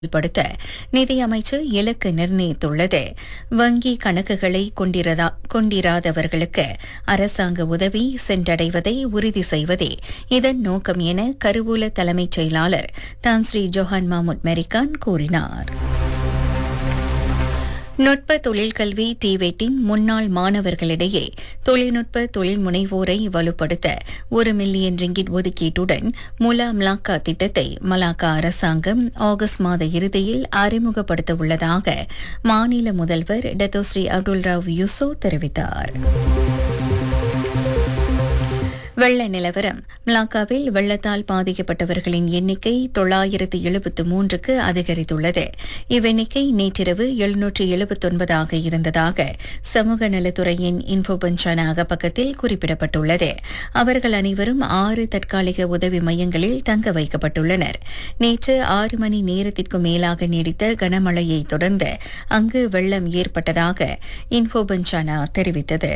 செயல்படுத்த நிதியமைச்சு இலக்கு நிர்ணயித்துள்ளது வங்கி கணக்குகளை கொண்டிரதா கொண்டிராதவர்களுக்கு அரசாங்க உதவி சென்றடைவதை உறுதி செய்வதே இதன் நோக்கம் என கருவூல தலைமைச் செயலாளர் தான் ஸ்ரீ ஜொஹான் மாமுட் மெரிகான் கூறினார் நுட்ப தொழில்கல்வி டிவேட்டின் முன்னாள் மாணவர்களிடையே தொழில்நுட்ப தொழில் முனைவோரை வலுப்படுத்த ஒரு மில்லியன் ரிங்கிட் ஒதுக்கீட்டுடன் முலா மலாக்கா திட்டத்தை மலாக்கா அரசாங்கம் ஆகஸ்ட் மாத இறுதியில் அறிமுகப்படுத்த உள்ளதாக மாநில முதல்வர் டத்தோஸ்ரீ அப்துல் ராவ் யூசோ தெரிவித்தார் வெள்ள நிலவரம் மலாக்காவில் வெள்ளத்தால் பாதிக்கப்பட்டவர்களின் எண்ணிக்கை தொள்ளாயிரத்து எழுபத்து மூன்றுக்கு அதிகரித்துள்ளது இவ்வெண்ணிக்கை நேற்றிரவு எழுநூற்று எழுபத்தொன்பதாக இருந்ததாக சமூக நலத்துறையின் இன்ஃபோபஞ்சான அகப்பக்கத்தில் குறிப்பிடப்பட்டுள்ளது அவர்கள் அனைவரும் ஆறு தற்காலிக உதவி மையங்களில் தங்க வைக்கப்பட்டுள்ளனர் நேற்று ஆறு மணி நேரத்திற்கு மேலாக நீடித்த கனமழையை தொடர்ந்து அங்கு வெள்ளம் ஏற்பட்டதாக இன்ஃபோபஞ்சானா தெரிவித்தது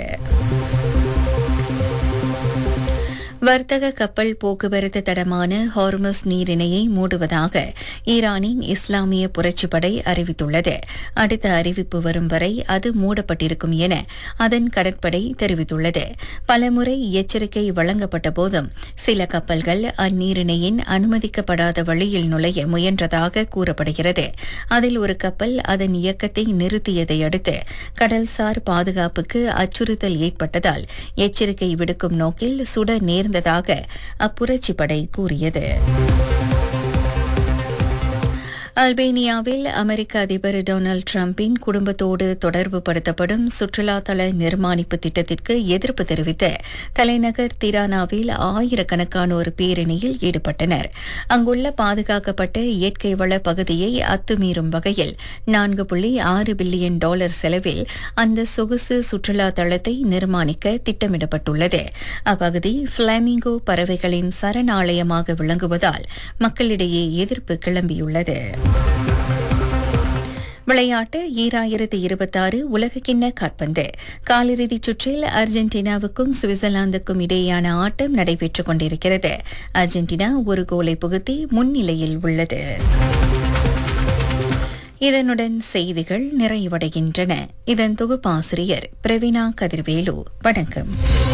வர்த்தக கப்பல் போக்குவரத்து தடமான ஹார்மஸ் நீரிணையை மூடுவதாக ஈரானின் இஸ்லாமிய புரட்சிப்படை அறிவித்துள்ளது அடுத்த அறிவிப்பு வரும் வரை அது மூடப்பட்டிருக்கும் என அதன் கடற்படை தெரிவித்துள்ளது பலமுறை எச்சரிக்கை வழங்கப்பட்ட போதும் சில கப்பல்கள் அந்நீரிணையின் அனுமதிக்கப்படாத வழியில் நுழைய முயன்றதாக கூறப்படுகிறது அதில் ஒரு கப்பல் அதன் இயக்கத்தை நிறுத்தியதை அடுத்து கடல்சார் பாதுகாப்புக்கு அச்சுறுத்தல் ஏற்பட்டதால் எச்சரிக்கை விடுக்கும் நோக்கில் சுட நேர்ந்த இருந்ததாக அப்புரட்சி படை கூறியது அல்பேனியாவில் அமெரிக்க அதிபர் டொனால்டு டிரம்பின் குடும்பத்தோடு தொடர்பு படுத்தப்படும் சுற்றுலா தல நிர்மாணிப்பு திட்டத்திற்கு எதிர்ப்பு தெரிவித்து தலைநகர் திரானாவில் ஆயிரக்கணக்கானோர் பேரணியில் ஈடுபட்டனர் அங்குள்ள பாதுகாக்கப்பட்ட இயற்கை வள பகுதியை அத்துமீறும் வகையில் நான்கு புள்ளி ஆறு பில்லியன் டாலர் செலவில் அந்த சொகுசு சுற்றுலா தளத்தை நிர்மாணிக்க திட்டமிடப்பட்டுள்ளது அப்பகுதி பிளாமிங்கோ பறவைகளின் சரணாலயமாக விளங்குவதால் மக்களிடையே எதிர்ப்பு கிளம்பியுள்ளது விளையாட்டு ஈராயிரத்தி இருபத்தாறு உலகக்கிண்ண காற்பந்து காலிறுதிச் சுற்றில் அர்ஜென்டினாவுக்கும் சுவிட்சர்லாந்துக்கும் இடையேயான ஆட்டம் நடைபெற்றுக் கொண்டிருக்கிறது அர்ஜென்டினா ஒரு கோலை புகுத்தி முன்னிலையில் உள்ளது இதனுடன் செய்திகள் நிறைவடைகின்றன இதன் தொகுப்பாசிரியர் பிரவீனா கதிர்வேலு வணக்கம்